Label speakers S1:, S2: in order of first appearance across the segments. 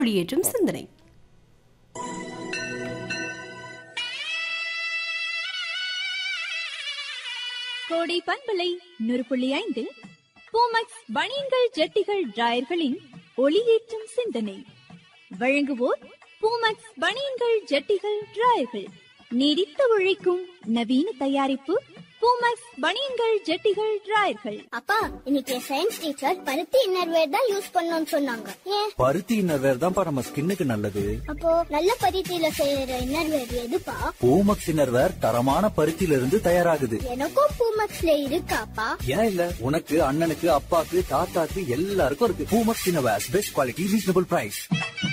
S1: வெளியேற்றும் சிந்தனை
S2: கோடை பண்பலை நூறு புள்ளி ஐந்து பூமக்ஸ் பனியன்கள் ஜட்டிகள் டிராயர்களின் ஒளியேற்றும் சிந்தனை வழங்குவோர் பூமக்ஸ் பனியன்கள் ஜட்டிகள் டிராயர்கள் நீடித்து உழைக்கும் நவீன தயாரிப்பு பூமக்ஸ் பனியன்கள் ஜட்டிகள் டிராயர்கள்
S3: அப்பா இன்னைக்கு சயின்ஸ் டீச்சர் பருத்தி இன்னர்வேர் தான் யூஸ் பண்ணணும்னு சொன்னாங்க ஏன்
S4: பருத்தி இன்னர்வேர் தான்ப்பா நம்ம ஸ்கின்னுக்கு நல்லது
S3: அப்போ நல்ல பருத்தியில செய்யற இன்னர்வேர் எதுப்பா
S4: பூமக்ஸ் இன்னர்வேர் தரமான பருத்தியில இருந்து தயாராகுது
S3: எனக்கும் பூமக்ஸ்ல இருக்காப்பா
S4: ஏன் இல்ல உனக்கு அண்ணனுக்கு அப்பாக்கு தாத்தாக்கு எல்லாருக்கும் இருக்கு Poomex innerwear best quality reasonable price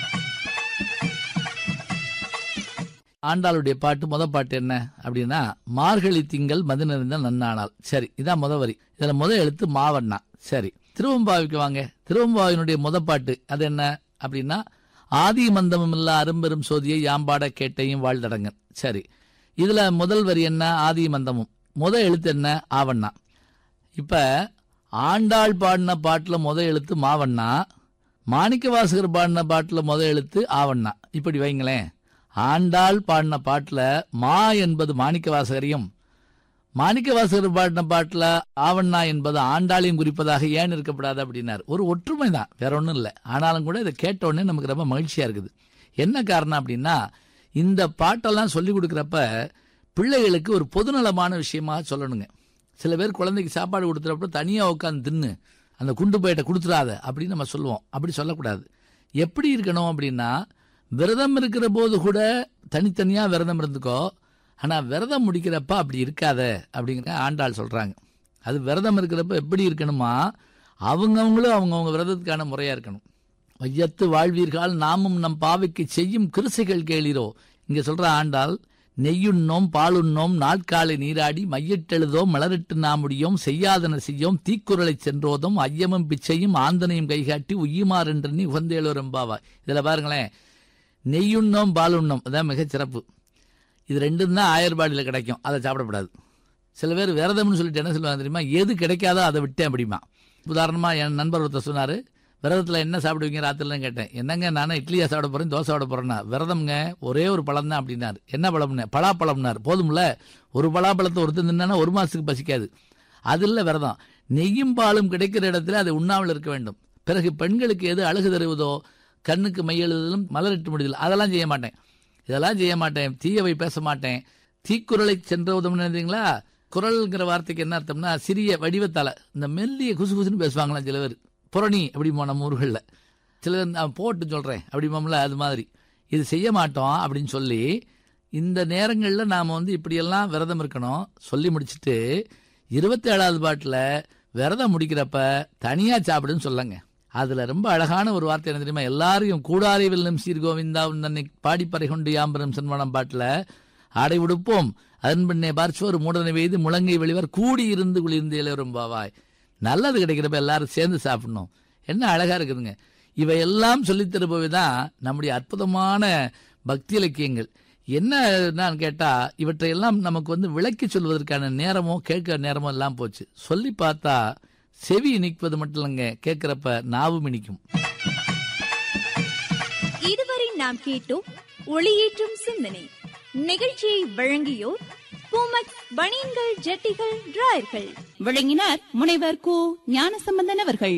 S5: ஆண்டாளுடைய பாட்டு முத பாட்டு என்ன அப்படின்னா மார்கழி திங்கள் மது நிறைந்த நன்னாளால் சரி இதான் முத வரி இதுல முத எழுத்து மாவண்ணா சரி திருவம்பாவிக்கு வாங்க திருவம்பாவினுடைய முத பாட்டு அது என்ன அப்படின்னா ஆதி மந்தமும் இல்ல அரும்பெரும் சோதியை யாம்பாட கேட்டையும் வாழ்தடங்கன் சரி இதுல முதல் வரி என்ன ஆதி மந்தமும் முத எழுத்து என்ன ஆவண்ணா இப்ப ஆண்டாள் பாடின பாட்டுல முத எழுத்து மாவண்ணா மாணிக்க வாசகர் பாடின பாட்டுல முத எழுத்து ஆவண்ணா இப்படி வைங்களேன் ஆண்டாள் பாடின பாட்டுல மா என்பது மாணிக்க வாசகரையும் மாணிக்க வாசகர் பாடின பாட்டுல ஆவண்ணா என்பது ஆண்டாளையும் குறிப்பதாக ஏன் இருக்கப்படாது அப்படின்னார் ஒரு ஒற்றுமை தான் வேற ஒன்றும் இல்லை ஆனாலும் கூட இதை கேட்ட உடனே நமக்கு ரொம்ப மகிழ்ச்சியா இருக்குது என்ன காரணம் அப்படின்னா இந்த பாட்டெல்லாம் சொல்லி கொடுக்குறப்ப பிள்ளைகளுக்கு ஒரு பொதுநலமான விஷயமாக சொல்லணுங்க சில பேர் குழந்தைக்கு சாப்பாடு கொடுத்துறப்ப தனியாக உட்காந்து தின்னு அந்த குண்டு பையிட்ட கொடுத்துடாத அப்படின்னு நம்ம சொல்லுவோம் அப்படி சொல்லக்கூடாது எப்படி இருக்கணும் அப்படின்னா விரதம் இருக்கிற போது கூட தனித்தனியாக விரதம் இருந்துக்கோ ஆனால் விரதம் முடிக்கிறப்ப அப்படி இருக்காத அப்படிங்கிற ஆண்டாள் சொல்கிறாங்க அது விரதம் இருக்கிறப்ப எப்படி இருக்கணுமா அவங்கவுங்களும் அவங்கவுங்க விரதத்துக்கான முறையாக இருக்கணும் வையத்து வாழ்வீர்கள் நாமும் நம் பாவைக்கு செய்யும் கிருசைகள் கேளீரோ இங்க சொல்ற ஆண்டாள் நெய்யுண்ணோம் பாலுண்ணோம் நாட்காலை நீராடி மையிட்டெழுதோம் மலரிட்டு நாமுடியோம் செய்யாதன செய்யோம் தீக்குறளை சென்றோதும் ஐயமும் பிச்சையும் ஆந்தனையும் கைகாட்டி உய்யுமாறு என்று உகந்தேழுவரம்பாவா இதுல பாருங்களேன் நெய்யுண்ணோம் பாலுண்ணோம் அதான் மிகச் சிறப்பு இது ரெண்டும் தான் ஆயர்பாடியில் கிடைக்கும் அதை சாப்பிடக்கூடாது சில பேர் விரதம்னு சொல்லிட்டு என்ன சொல்லுவாங்க தெரியுமா எது கிடைக்காதோ அதை விட்டேன் அப்படிமா உதாரணமா என் நண்பர் ஒருத்தர் சொன்னாரு விரதத்தில் என்ன சாப்பிடுவீங்க ராத்திரிலாம் கேட்டேன் என்னங்க நானும் இட்லியா சாப்பிட போறேன் தோசை சாப்பிட போறேன்னா விரதம்ங்க ஒரே ஒரு பழம் தான் அப்படின்னாரு என்ன பழம்னு பலாப்பழம்னாரு போதும்ல ஒரு பலாப்பழத்தை ஒருத்தர் தின்னா ஒரு மாசத்துக்கு பசிக்காது அது இல்லை விரதம் நெய்யும் பாலும் கிடைக்கிற இடத்துல அதை உண்ணாமல் இருக்க வேண்டும் பிறகு பெண்களுக்கு எது அழகு தருவதோ கண்ணுக்கு மையெழுதலும் மலரிட்டு முடிதல் அதெல்லாம் செய்ய மாட்டேன் இதெல்லாம் செய்ய மாட்டேன் தீயவை பேச மாட்டேன் தீக்குறளை சென்ற உதவும் நினைத்தீங்களா குரல்ங்கிற வார்த்தைக்கு என்ன அர்த்தம்னா சிறிய வடிவத்தால இந்த மெல்லிய குசு குசுன்னு பேசுவாங்களாம் சில பேர் புரணி அப்படிமா நம்ம ஊர்களில் சில பேர் நான் போட்டு சொல்கிறேன் அப்படிமாம்ல அது மாதிரி இது செய்ய மாட்டோம் அப்படின்னு சொல்லி இந்த நேரங்களில் நாம் வந்து இப்படியெல்லாம் விரதம் இருக்கணும் சொல்லி முடிச்சுட்டு இருபத்தி ஏழாவது பாட்டில் விரதம் முடிக்கிறப்ப தனியாக சாப்பிடுன்னு சொல்லுங்க அதுல ரொம்ப அழகான ஒரு வார்த்தை என்ன தெரியுமா எல்லாரையும் கூடாரை வெல்லும் சீர்கோவிந்தா உன்னை பாடிப்பறை கொண்டு யாம்பரம் சென்வனம் பாட்டுல ஆடை உடுப்போம் அதன் பின்னே பார்ச்சோர் மூடனை வெய்து முழங்கை வெளிவர் கூடி இருந்து குளிர்ந்து இளையரும் பாவாய் நல்லது கிடைக்கிறப்ப எல்லாரும் சேர்ந்து சாப்பிடணும் என்ன அழகா இருக்குதுங்க இவையெல்லாம் சொல்லித் தருபவை தான் நம்முடைய அற்புதமான பக்தி இலக்கியங்கள் என்னன்னு கேட்டா இவற்றையெல்லாம் நமக்கு வந்து விளக்கி சொல்வதற்கான நேரமோ கேட்கிற நேரமோ எல்லாம் போச்சு சொல்லி பார்த்தா செவி இனிப்பது மட்டும் இல்லைங்க கேட்கிறப்ப நாவும் இனிக்கும்
S2: இதுவரை நாம் கேட்டோம் ஒளியேற்றும் சிந்தனை நிகழ்ச்சியை வழங்கியோர் பூமக்ஸ் பனியன்கள் ஜட்டிகள் டிராயர்கள்
S6: வழங்கினார் முனைவர் கு ஞானசம்பந்தன் அவர்கள்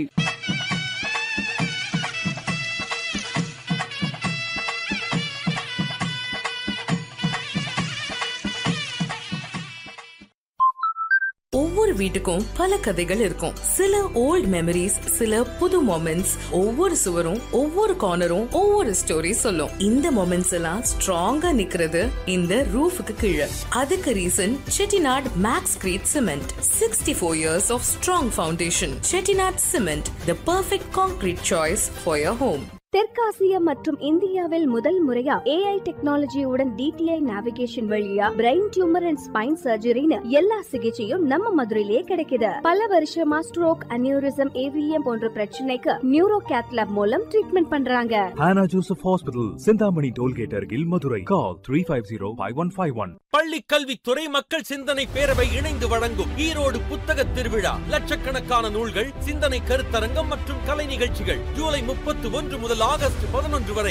S7: ஒவ்வொரு வீட்டுக்கும் பல கதைகள் இருக்கும் சில ஓல்ட் மெமரிஸ் சில புது மொமெண்ட்ஸ் ஒவ்வொரு சுவரும் ஒவ்வொரு கார்னரும் ஒவ்வொரு ஸ்டோரி சொல்லும் இந்த மொமெண்ட்ஸ் எல்லாம் ஸ்ட்ராங்கா நிக்கிறது இந்த ரூஃபுக்கு கீழே அதுக்கு reason Chettinad max crete cement sixty four years of strong foundation Chettinad cement the perfect concrete choice for your home
S8: தெற்காசியா மற்றும் இந்தியாவில் முதல் முறையா ஏஐ டெக்னாலஜியுடன் டிடிஐ நேவிகேஷன் வழியா பிரெயின் டியூமர் அண்ட் ஸ்பைன் சர்ஜரின்னு எல்லா சிகிச்சையும் நம்ம மதுரையிலேயே கிடைக்குது பல வருஷமா ஸ்ட்ரோக் அனியூரிசம் ஏவிஎம் போன்ற பிரச்சனைக்கு நியூரோ கேத்லாப் மூலம் ட்ரீட்மெண்ட் பண்றாங்க
S9: Hannah Joseph Hospital, Sindhamani Tollgate Argil, Madurai. Call 350-5151.
S10: பள்ளி கல்வித்துறை மக்கள் சிந்தனை பேரவை இணைந்து வழங்கும் ஈரோடு புத்தக திருவிழா லட்சக்கணக்கான நூல்கள் சிந்தனை கருத்தரங்கம் மற்றும் கலை நிகழ்ச்சிகள் ஜூலை முப்பத்தி ஒன்று முதல் முதல் ஆகஸ்ட் பதினொன்று வரை